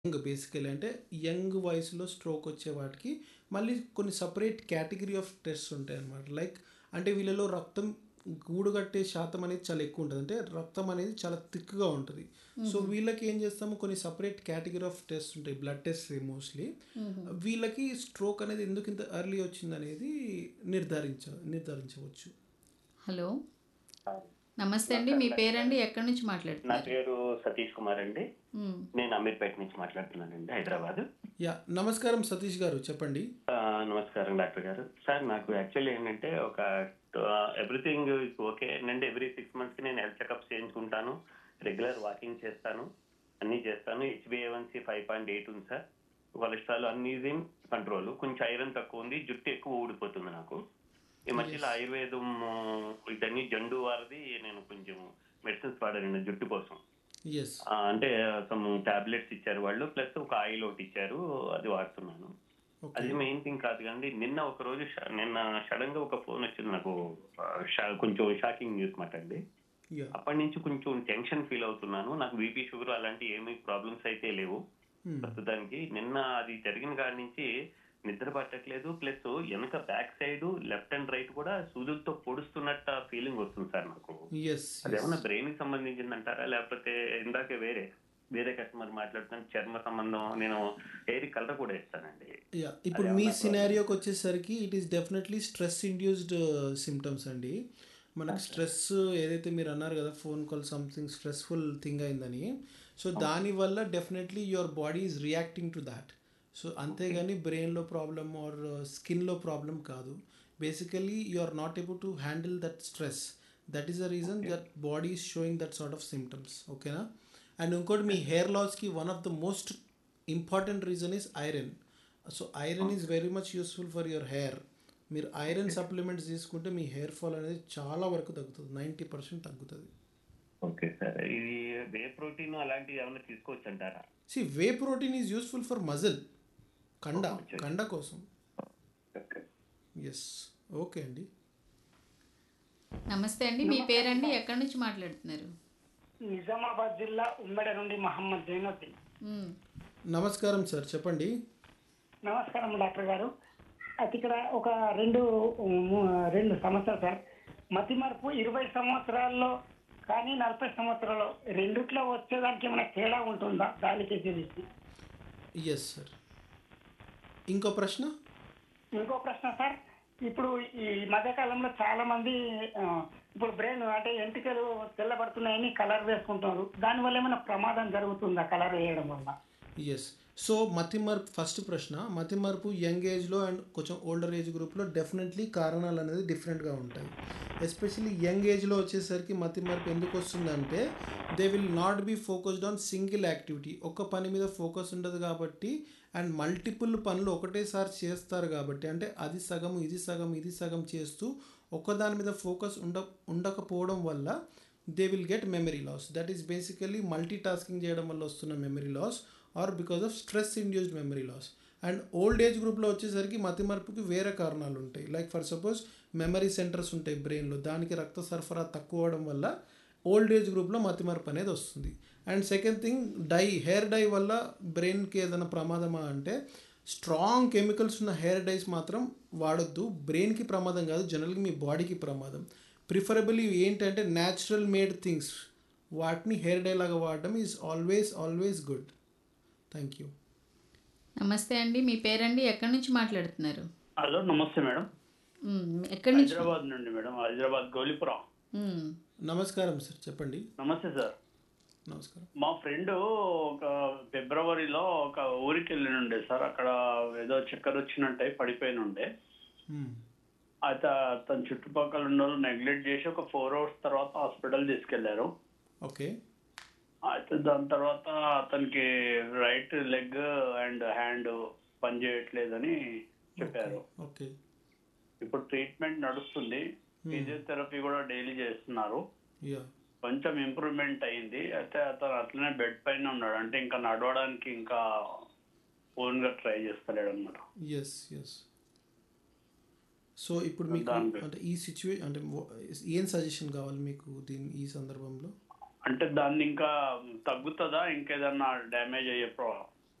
Young basically అంటే young వయసులో stroke వచ్చే వాటికి మళ్ళీ కొన్ని సపరేట్ కేటగిరీ ఆఫ్ టెస్ట్స్ ఉంటాయి అన్నమాట లైక్ అంటే వీళ్ళలో రక్తం గూడు కట్టే శాతం అనేది చాలా ఎక్కువ ఉంటుంది అంటే రక్తం అనేది చాలా థిక్గా ఉంటుంది సో వీళ్ళకి ఏం చేస్తాము కొన్ని సపరేట్ కేటగిరీ ఆఫ్ టెస్ట్ ఉంటాయి బ్లడ్ టెస్ట్ మోస్ట్లీ వీళ్ళకి స్ట్రోక్ అనేది ఎందుకు ఇంత ఎర్లీ వచ్చింది అనేది నిర్ధారించ నిర్ధారించవచ్చు హలో నమస్తే అండి మీ పేరండి ఎక్కడి నుంచి నా మాట్లాడుతున్నారు పేరు సతీష్ కుమార్ అండి మ్మ్. నేను అమీర్పేట నుంచి మాట్లాడుతున్నానండి హైదరాబాద్ యా నమస్కారం సతీష్ గారు చెప్పండి ఆ, నమస్కారం డాక్టర్ గారు సార్ నాకు యాక్చువల్లీ ఏంటంటే ఒక ఎవ్రీథింగ్ ఓకే ఏంటంటే ఎవ్రీ సిక్స్ మంత్స్ కి నేను హెల్త్ చెకప్స్ చేయించుకుంటాను రెగ్యులర్ వాకింగ్ చేస్తాను అన్ని చేస్తాను హెచ్బిఏవన్సీ ఫైవ్ పాయింట్ ఎయిట్ ఉంది సార్ కొలెస్ట్రాల్ అన్ని కంట్రోల్ కొంచెం ఐరన్ తక్కువ ఉంది జుట్టు ఎక్కువ ఊడిపోతుంది నాకు ఈ మధ్యలో ఆయుర్వేదం ఇదన్నీ జండు వారిది నేను కొంచెం మెడిసిన్స్ వాడానండి జుట్టు కోసం ఎస్ ఆ, అంటే సమ్ టాబ్లెట్స్ ఇచ్చారు వాళ్ళు ప్లస్ ఒక ఆయిల్ ఒకటి ఇచ్చారు అది వాడుతున్నాను ఓకే అది మెయిన్ థింగ్ కాదు కానీ నిన్న ఒక రోజు ష- నిన్న సడన్ గా ఒక ఫోన్ వచ్చింది నాకు ఆ, షా- కొంచెం షాకింగ్ న్యూస్ మాట అండి యా అప్పటి నుంచి కొంచెం టెన్షన్ ఫీల్ అవుతున్నాను నాకు బీపీ షుగర్ అలాంటి ఏమీ ప్రాబ్లమ్స్ అయితే లేవు ప్రస్తుతానికి నిన్న అది జరిగిన కాడి నుంచి నిద్ర పట్టట్లేదు ప్లస్ వెనక back side left and right కూడా సూదులతో పొడుస్తున్నట్టు ఫీలింగ్ వస్తుంది సార్ నాకు ఎస్ అదేమన్నా బ్రెయిన్ కి సంబంధించింది అంటారా లేకపోతే ఇందాకే వేరే వేరే కస్టమర్ మాట్లాడుతున్నాను చర్మ సంబంధం నేను హెయిర్ కలర్ కూడా ఇస్తానండి యా ఇప్పుడు మీ సినారియోకి వచ్చేసరికి it is definitely stress induced symptoms అండి మనకు స్ట్రెస్ ఏదైతే మీరు అన్నారు కదా phone call something stressful thing అయిందని సో దానివల్ల definitely your body is reacting to that so అంతేగాని బ్రెయిన్లో ప్రాబ్లమ్ ఆర్ స్కిన్లో ప్రాబ్లం కాదు basically you are not able to handle that stress that is the reason that body is showing that sort of symptoms ఓకేనా and ఇంకోటి మీ hair లాస్కి one of the most important reason is iron so iron is very much useful for your hair మీరు iron supplements తీసుకుంటే మీ hair fall అనేది చాలా వరకు తగ్గుతుంది నైంటీ పర్సెంట్ తగ్గుతుంది ఓకే సార్ ఇది వే ప్రోటీన్ అలాంటివి ఏమైనా తీసుకోవచ్చు అంటారా see whey protein is useful for muscle కండ కండ కోసం ఎస్ ఓకే అండి నమస్తే అండి మీ పేరండి ఎక్కడి నుంచి మాట్లాడుతున్నారు నిజామాబాద్ జిల్లా ఉమ్మడి నుండి మహమ్మద్ జైనుద్దీన్ మ్మ్. నమస్కారం సార్ చెప్పండి నమస్కారం డాక్టర్ గారు అయితే ఇక్కడ ఒక రెండు ము- రెండు సమస్యలు సార్ మతి మార్పు ఇరవై సంవత్సరాల్లో కానీ నలభై సంవత్సరాల్లో రెండిట్లో వచ్చేదానికి ఏమైనా తేడా ఉంటుందా దానికి తెలిసి ఎస్ సార్ ఇంకో ప్రశ్న ఇంకో ప్రశ్న సార్ ఇప్పుడు ఈ మధ్యకాలంలో చాలా మంది ఆ, ఇప్పుడు బ్రెయిన్ అంటే ఎంటికలు తెల్లబడుతున్నాయని కలర్ వేసుకుంటున్నారు దానివల్ల ఏమైనా ప్రమాదం జరుగుతుందా కలర్ వేయడం వల్ల ఎస్ సో మతిమర్పు ఫస్ట్ ప్రశ్న మతిమర్పు యంగ్ ఏజ్లో అండ్ కొంచెం ఓల్డర్ ఏజ్ గ్రూప్లో డెఫినెట్లీ కారణాలు అనేది డిఫరెంట్గా ఉంటాయి ఎస్పెషల్లీ యంగ్ ఏజ్లో వచ్చేసరికి మతిమర్పు ఎందుకు వస్తుందంటే they will not be focused on single activity ఒక పని మీద ఫోకస్ ఉండదు కాబట్టి అండ్ మల్టిపుల్ పనులు ఒకటేసారి చేస్తారు కాబట్టి అంటే అది సగం ఇది సగం ఇది సగం చేస్తూ ఒకదాని మీద ఫోకస్ ఉండ ఉండకపోవడం వల్ల they will get memory loss that is basically multi tasking చేయడం వల్ల వస్తున్న memory loss or because of stress induced memory loss and old age గ్రూప్లో వచ్చేసరికి మతిమరుపుకి వేరే కారణాలు ఉంటాయి like for suppose memory centers ఉంటాయి బ్రెయిన్లో దానికి రక్త సరఫరా తక్కువ అవడం వల్ల ఓల్డ్ ఏజ్ గ్రూప్లో మతిమరుపు అనేది వస్తుంది and second thing dye hair dye వల్ల బ్రెయిన్కి ఏదైనా ప్రమాదమా అంటే స్ట్రాంగ్ కెమికల్స్ ఉన్న హెయిర్ డైస్ మాత్రం వాడొద్దు బ్రెయిన్కి ప్రమాదం కాదు జనరల్గా మీ బాడీకి ప్రమాదం ప్రిఫరబుల్లీ ఏంటంటే న్యాచురల్ మేడ్ థింగ్స్ వాటిని హెయిర్ డై లాగా వాడడం is always always good thank you నమస్తే అండి మీ పేరండి ఎక్కడి నుంచి మాట్లాడుతున్నారు హలో నమస్తే మేడం మ్మ్. ఎక్కడి నుంచి హైదరాబాద్ నుండి మేడం హైదరాబాద్ గౌలిపురం మ్మ్. నమస్కారం సార్ చెప్పండి నమస్తే సార్ నమస్కారం మా ఫ్రెండ్ ఒక ఫిబ్రవరిలో ఒక ఊరికి వెళ్ళి ఉండే సార్ అక్కడ ఏదో చక్కెర వచ్చినట్టు అయి పడిపోయిన ఉండే మ్మ్. అయితే అతని చుట్టుపక్కల ఉన్న వాళ్ళు నెగ్లెక్ట్ చేసి ఒక ఫోర్ అవర్స్ తర్వాత హాస్పిటల్ తీసుకెళ్లారు ఓకే అయితే దాని తర్వాత అతనికి రైట్ లెగ్ అండ్ హ్యాండ్ పనిచేయట్లేదని చెప్పారు ఓకే ఇప్పుడు ట్రీట్మెంట్ నడుస్తుంది ఫిజియోథెరపీ కూడా డైలీ చేస్తున్నారు యా కొంచెం ఇంప్రూవ్మెంట్ అయింది అయితే అతను అట్లనే బెడ్ పైన ఉన్నాడు అంటే ఇంకా నడవడానికి ఇంకా ఓన్ గా ట్రై చేస్తలేడు అనమాట ఎస్ ఎస్ సో ఇప్పుడు మీకు దాని- అంటే ఈ సిచ్యువేషన్ అంటే వా- ఏం సజెషన్ కావాలి మీకు దీని ఈ సందర్భంలో అంటే దాన్ని ఇంకా తగ్గుతుందా ఇంకేదన్నా డ్యామేజ్ అయ్యే ప్రా-